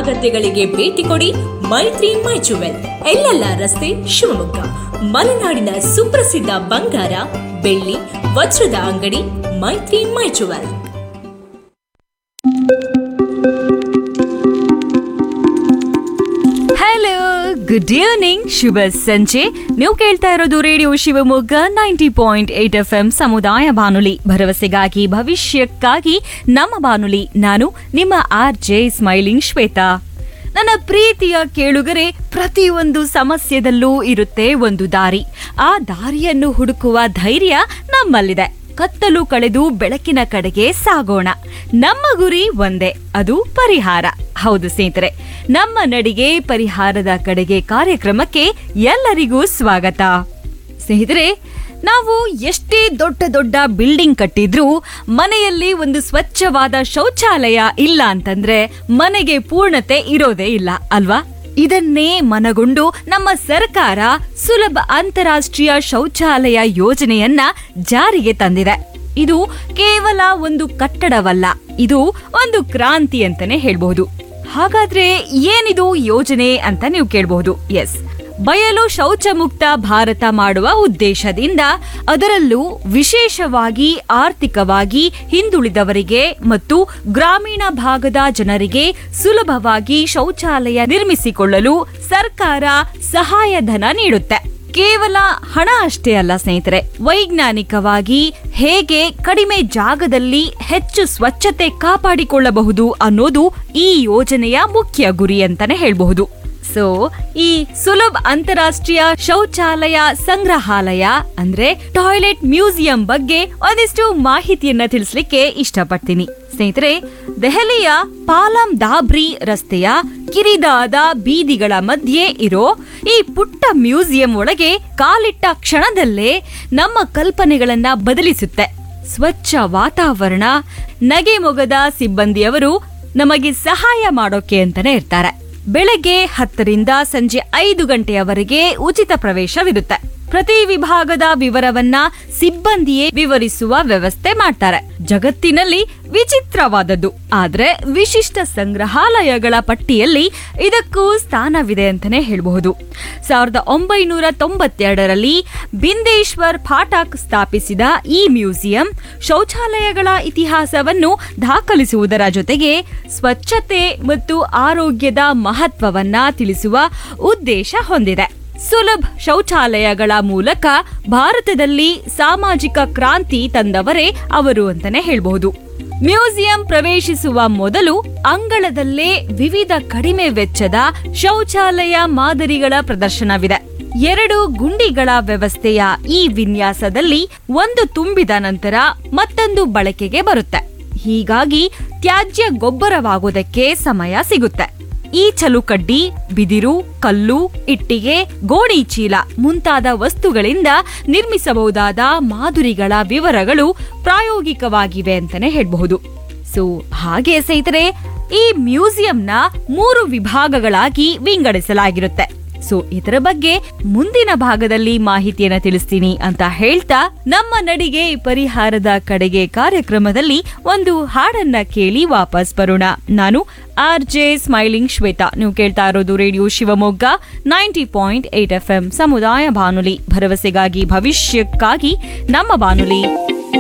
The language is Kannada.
ಅಗತ್ಯಗಳಿಗೆ ಭೇಟಿ ಕೊಡಿ ಮೈತ್ರಿ ಮೈ ಜುವೆಲ್ ಎಲ್ಲೆಲ್ಲ ರಸ್ತೆ ಶಿವಮೊಗ್ಗ ಮಲೆನಾಡಿನ ಸುಪ್ರಸಿದ್ಧ ಬಂಗಾರ ಬೆಳ್ಳಿ ವಜ್ರದ ಅಂಗಡಿ Maitri my jewel hello good evening ಶುಭ ಸಂಜೆ ನೀವು ಕೇಳ್ತಾ ಇರೋದು radio Shivamogga ninety point eight F M ಸಮುದಾಯ ಬಾನುಲಿ ಭರವಸೆಗಾಗಿ ಭವಿಷ್ಯಕ್ಕಾಗಿ ನಮ್ಮ ಬಾನುಲಿ ನಾನು ನಿಮ್ಮ ಆರ್ ಜೆ ಸ್ಮೈಲಿಂಗ್ ಶ್ವೇತಾ ನನ್ನ ಪ್ರೀತಿಯ ಕೇಳುಗರೆ ಪ್ರತಿಯೊಂದು ಸಮಸ್ಯೆದಲ್ಲೂ ಇರುತ್ತೆ ಒಂದು ದಾರಿ ಆ ದಾರಿಯನ್ನು ಹುಡುಕುವ ಧೈರ್ಯ ನಮ್ಮಲ್ಲಿದೆ ಕತ್ತಲು ಕಳೆದು ಬೆಳಕಿನ ಕಡೆಗೆ ಸಾಗೋಣ ನಮ್ಮ ಗುರಿ ಒಂದೇ ಅದು ಪರಿಹಾರ ಹೌದು ಸ್ನೇಹಿತರೆ ನಮ್ಮ ನಡಿಗೆ ಪರಿಹಾರದ ಕಡೆಗೆ ಕಾರ್ಯಕ್ರಮಕ್ಕೆ ಎಲ್ಲರಿಗೂ ಸ್ವಾಗತ ಸ್ನೇಹಿತರೆ ನಾವು ಎಷ್ಟೇ ದೊಡ್ಡ ದೊಡ್ಡ ಬಿಲ್ಡಿಂಗ್ ಕಟ್ಟಿದ್ರೂ ಮನೆಯಲ್ಲಿ ಒಂದು ಸ್ವಚ್ಛವಾದ ಶೌಚಾಲಯ ಇಲ್ಲ ಅಂತಂದ್ರೆ ಮನೆಗೆ ಪೂರ್ಣತೆ ಇರೋದೇ ಇಲ್ಲ ಅಲ್ವಾ ಇದನ್ನೇ ಮನಗೊಂಡು ನಮ್ಮ ಸರ್ಕಾರ ಸುಲಭ ಅಂತಾರಾಷ್ಟ್ರೀಯ ಶೌಚಾಲಯ ಯೋಜನೆಯನ್ನ ಜಾರಿಗೆ ತಂದಿದೆ ಇದು ಕೇವಲ ಒಂದು ಕಟ್ಟಡವಲ್ಲ ಇದು ಒಂದು ಕ್ರಾಂತಿ ಅಂತಾನೆ ಹೇಳ್ಬಹುದು ಹಾಗಾದ್ರೆ ಏನಿದು ಯೋಜನೆ ಅಂತ ನೀವು ಕೇಳಬಹುದು ಎಸ್ ಬಯಲು ಶೌಚ ಮುಕ್ತ ಭಾರತ ಮಾಡುವ ಉದ್ದೇಶದಿಂದ ಅದರಲ್ಲೂ ವಿಶೇಷವಾಗಿ ಆರ್ಥಿಕವಾಗಿ ಹಿಂದುಳಿದವರಿಗೆ ಮತ್ತು ಗ್ರಾಮೀಣ ಭಾಗದ ಜನರಿಗೆ ಸುಲಭವಾಗಿ ಶೌಚಾಲಯ ನಿರ್ಮಿಸಿಕೊಳ್ಳಲು ಸರ್ಕಾರ ಸಹಾಯಧನ ನೀಡುತ್ತೆ ಕೇವಲ ಹಣ ಅಷ್ಟೇ ಅಲ್ಲ ಸ್ನೇಹಿತರೆ ವೈಜ್ಞಾನಿಕವಾಗಿ ಹೇಗೆ ಕಡಿಮೆ ಜಾಗದಲ್ಲಿ ಹೆಚ್ಚು ಸ್ವಚ್ಛತೆ ಕಾಪಾಡಿಕೊಳ್ಳಬಹುದು ಅನ್ನೋದು ಈ ಯೋಜನೆಯ ಮುಖ್ಯ ಗುರಿ ಅಂತಾನೆ ಹೇಳಬಹುದು ಸೊ ಈ ಸುಲಭ್ ಅಂತಾರಾಷ್ಟ್ರೀಯ ಶೌಚಾಲಯ ಸಂಗ್ರಹಾಲಯ ಅಂದ್ರೆ ಟಾಯ್ಲೆಟ್ ಮ್ಯೂಸಿಯಂ ಬಗ್ಗೆ ಒಂದಿಷ್ಟು ಮಾಹಿತಿಯನ್ನ ತಿಳಿಸ್ಲಿಕ್ಕೆ ಇಷ್ಟಪಡ್ತೀನಿ ಸ್ನೇಹಿತರೆ ದೆಹಲಿಯ ಪಾಲಂ ದಾಬ್ರಿ ರಸ್ತೆಯ ಕಿರಿದಾದ ಬೀದಿಗಳ ಮಧ್ಯೆ ಇರೋ ಈ ಪುಟ್ಟ ಮ್ಯೂಸಿಯಂ ಒಳಗೆ ಕಾಲಿಟ್ಟ ಕ್ಷಣದಲ್ಲೇ ನಮ್ಮ ಕಲ್ಪನೆಗಳನ್ನ ಬದಲಿಸುತ್ತೆ ಸ್ವಚ್ಛ ವಾತಾವರಣ ನಗೆ ಮೊಗದ ಸಿಬ್ಬಂದಿಯವರು ನಮಗೆ ಸಹಾಯ ಮಾಡೋಕೆ ಅಂತಾನೆ ಇರ್ತಾರೆ ಬೆಳಗ್ಗೆ ಹತ್ತರಿಂದ ಸಂಜೆ ಐದು ಗಂಟೆಯವರೆಗೆ ಉಚಿತ ಪ್ರವೇಶವಿರುತ್ತೆ ಪ್ರತಿ ವಿಭಾಗದ ವಿವರವನ್ನ ಸಿಬ್ಬಂದಿಯೇ ವಿವರಿಸುವ ವ್ಯವಸ್ಥೆ ಮಾಡ್ತಾರೆ ಜಗತ್ತಿನಲ್ಲಿ ವಿಚಿತ್ರವಾದದ್ದು ಆದ್ರೆ ವಿಶಿಷ್ಟ ಸಂಗ್ರಹಾಲಯಗಳ ಪಟ್ಟಿಯಲ್ಲಿ ಇದಕ್ಕೂ ಸ್ಥಾನವಿದೆ ಅಂತಾನೆ ಹೇಳಬಹುದು ಸಾವಿರದ ಒಂಬೈನೂರ ತೊಂಬತ್ತೆರಡರಲ್ಲಿ ಬಿಂದೇಶ್ವರ್ ಫಾಟಾಕ್ ಸ್ಥಾಪಿಸಿದ ಈ ಮ್ಯೂಸಿಯಂ ಶೌಚಾಲಯಗಳ ಇತಿಹಾಸವನ್ನು ದಾಖಲಿಸುವುದರ ಜೊತೆಗೆ ಸ್ವಚ್ಛತೆ ಮತ್ತು ಆರೋಗ್ಯದ ಮಹತ್ವವನ್ನ ತಿಳಿಸುವ ಉದ್ದೇಶ ಹೊಂದಿದೆ ಸುಲಭ್ ಶೌಚಾಲಯಗಳ ಮೂಲಕ ಭಾರತದಲ್ಲಿ ಸಾಮಾಜಿಕ ಕ್ರಾಂತಿ ತಂದವರೇ ಅವರು ಅಂತಾನೆ ಹೇಳ್ಬಹುದು ಮ್ಯೂಸಿಯಂ ಪ್ರವೇಶಿಸುವ ಮೊದಲು ಅಂಗಳದಲ್ಲೇ ವಿವಿಧ ಕಡಿಮೆ ವೆಚ್ಚದ ಶೌಚಾಲಯ ಮಾದರಿಗಳ ಪ್ರದರ್ಶನವಿದೆ ಎರಡು ಗುಂಡಿಗಳ ವ್ಯವಸ್ಥೆಯ ಈ ವಿನ್ಯಾಸದಲ್ಲಿ ಒಂದು ತುಂಬಿದ ನಂತರ ಮತ್ತೊಂದು ಬಳಕೆಗೆ ಬರುತ್ತೆ ಹೀಗಾಗಿ ತ್ಯಾಜ್ಯ ಗೊಬ್ಬರವಾಗುವುದಕ್ಕೆ ಸಮಯ ಸಿಗುತ್ತೆ ಈ ಚಲುಕಡ್ಡಿ ಬಿದಿರು ಕಲ್ಲು ಇಟ್ಟಿಗೆ ಗೋಣಿ ಚೀಲ ಮುಂತಾದ ವಸ್ತುಗಳಿಂದ ನಿರ್ಮಿಸಬಹುದಾದ ಮಾಧುರಿಗಳ ವಿವರಗಳು ಪ್ರಾಯೋಗಿಕವಾಗಿವೆ ಅಂತಾನೆ ಹೇಳಬಹುದು ಸೊ ಹಾಗೆ ಸ್ನೇಹಿತರೆ ಈ ಮ್ಯೂಸಿಯಂನ ಮೂರು ವಿಭಾಗಗಳಾಗಿ ವಿಂಗಡಿಸಲಾಗಿರುತ್ತೆ ಸೊ ಇದರ ಬಗ್ಗೆ ಮುಂದಿನ ಭಾಗದಲ್ಲಿ ಮಾಹಿತಿಯನ್ನ ತಿಳಿಸ್ತೀನಿ ಅಂತ ಹೇಳ್ತಾ ನಮ್ಮ ನಡಿಗೆ ಪರಿಹಾರದ ಕಡೆಗೆ ಕಾರ್ಯಕ್ರಮದಲ್ಲಿ ಒಂದು ಹಾಡನ್ನ ಕೇಳಿ ವಾಪಸ್ ಬರೋಣ ನಾನು ಆರ್ ಜೆ ಸ್ಮೈಲಿಂಗ್ ಶ್ವೇತಾ ನೀವು ಕೇಳ್ತಾ ಇರೋದು radio Shivamogga ninety point eight F M ಸಮುದಾಯ ಬಾನುಲಿ ಭರವಸೆಗಾಗಿ ಭವಿಷ್ಯಕ್ಕಾಗಿ ನಮ್ಮ ಬಾನುಲಿ